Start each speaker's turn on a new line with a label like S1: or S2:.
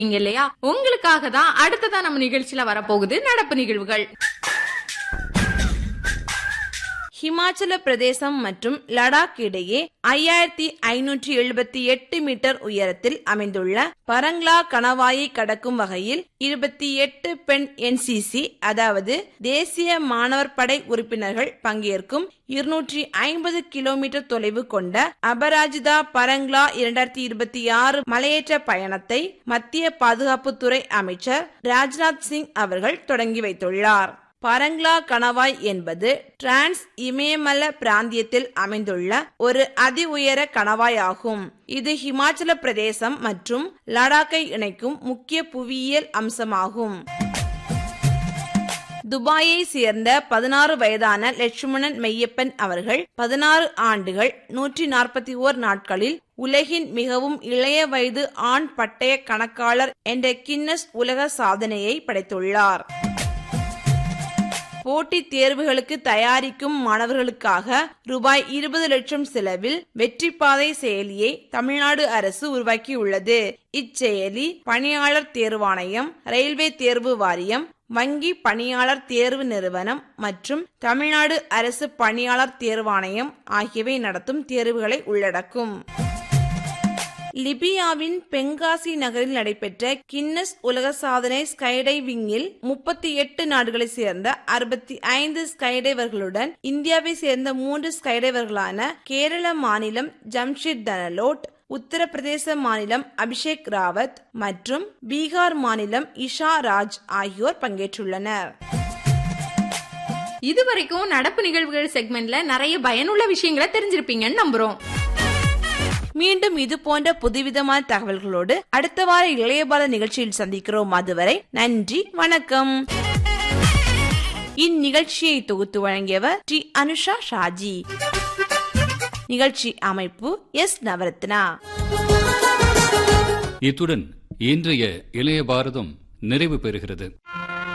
S1: இங்க இல்லையா உங்களுக்காக தான் அடுத்ததா நம்ம நிகழ்ச்சியில வரப்போகுது நடப்பு நிகழ்வுகள்
S2: ஹிமாச்சல பிரதேசம் மற்றும் லடாக் இடையே ஐயாயிரத்தி ஐநூற்றி எழுபத்தி எட்டு மீட்டர் உயரத்தில் அமைந்துள்ள பரங்லா கணவாயை கடக்கும் வகையில் இருபத்தி எட்டு பெண் என்சிசி அதாவது தேசிய மாணவர் படை உறுப்பினர்கள் பங்கேற்கும் இருநூற்றி ஐம்பது கிலோமீட்டர் தொலைவு கொண்ட அபராஜிதா பரங்லா இரண்டாயிரத்தி இருபத்தி ஆறு மலையேற்ற பயணத்தை மத்திய பாதுகாப்புத்துறை அமைச்சர் ராஜ்நாத் சிங் அவர்கள் தொடங்கி வைத்துள்ளார் பரங்லா கணவாய் என்பது டிரான்ஸ் இமயமல பிராந்தியத்தில் அமைந்துள்ள ஒரு அதி உயர கணவாய் ஆகும் இது ஹிமாச்சல பிரதேசம் மற்றும் லடாக்கை இணைக்கும் முக்கிய புவியியல் அம்சமாகும் துபாயை சேர்ந்த பதினாறு வயதான லட்சுமணன் மெய்யப்பன் அவர்கள் பதினாறு ஆண்டுகள் நூற்றி நாற்பத்தி ஓர் நாட்களில் உலகின் மிகவும் இளைய வயது ஆண் பட்டய கணக்காளர் என்ற கின்னஸ் உலக சாதனையை படைத்துள்ளார் போட்டித் தேர்வுகளுக்கு தயாரிக்கும் மாணவர்களுக்காக ரூபாய் இருபது லட்சம் செலவில் வெற்றி பாதை செயலியை தமிழ்நாடு அரசு உருவாக்கியுள்ளது இச்செயலி பணியாளர் தேர்வாணையம் ரயில்வே தேர்வு வாரியம் வங்கி பணியாளர் தேர்வு நிறுவனம் மற்றும் தமிழ்நாடு அரசு பணியாளர் தேர்வாணையம் ஆகியவை நடத்தும் தேர்வுகளை உள்ளடக்கும் லிபியாவின் பெங்காசி நகரில் நடைபெற்ற கின்னஸ் உலக சாதனை ஸ்கைடைவிங்கில் முப்பத்தி எட்டு நாடுகளை சேர்ந்த அறுபத்தி ஐந்து ஸ்கைடைவர்களுடன் இந்தியாவை சேர்ந்த மூன்று ஸ்கைடைவர்களான கேரள மாநிலம் ஜம்ஷித் தனலோட் உத்தரப்பிரதேச மாநிலம் அபிஷேக் ராவத் மற்றும் பீகார் மாநிலம் இஷா ராஜ் ஆகியோர் பங்கேற்றுள்ளனர்
S1: இதுவரைக்கும் நடப்பு நிகழ்வுகள் செக்மெண்ட்ல நிறைய பயனுள்ள விஷயங்களை தெரிஞ்சிருப்பீங்கன்னு நம்புறோம்
S2: மீண்டும் இது போன்ற புதுவிதமான தகவல்களோடு அடுத்த வார இளையபால நிகழ்ச்சியில் சந்திக்கிறோம் அதுவரை நன்றி வணக்கம் இந்நிகழ்ச்சியை தொகுத்து வழங்கியவர் டி அனுஷா ஷாஜி நிகழ்ச்சி அமைப்பு எஸ் நவரத்னா
S3: இத்துடன் இன்றைய இளைய பாரதம் நிறைவு பெறுகிறது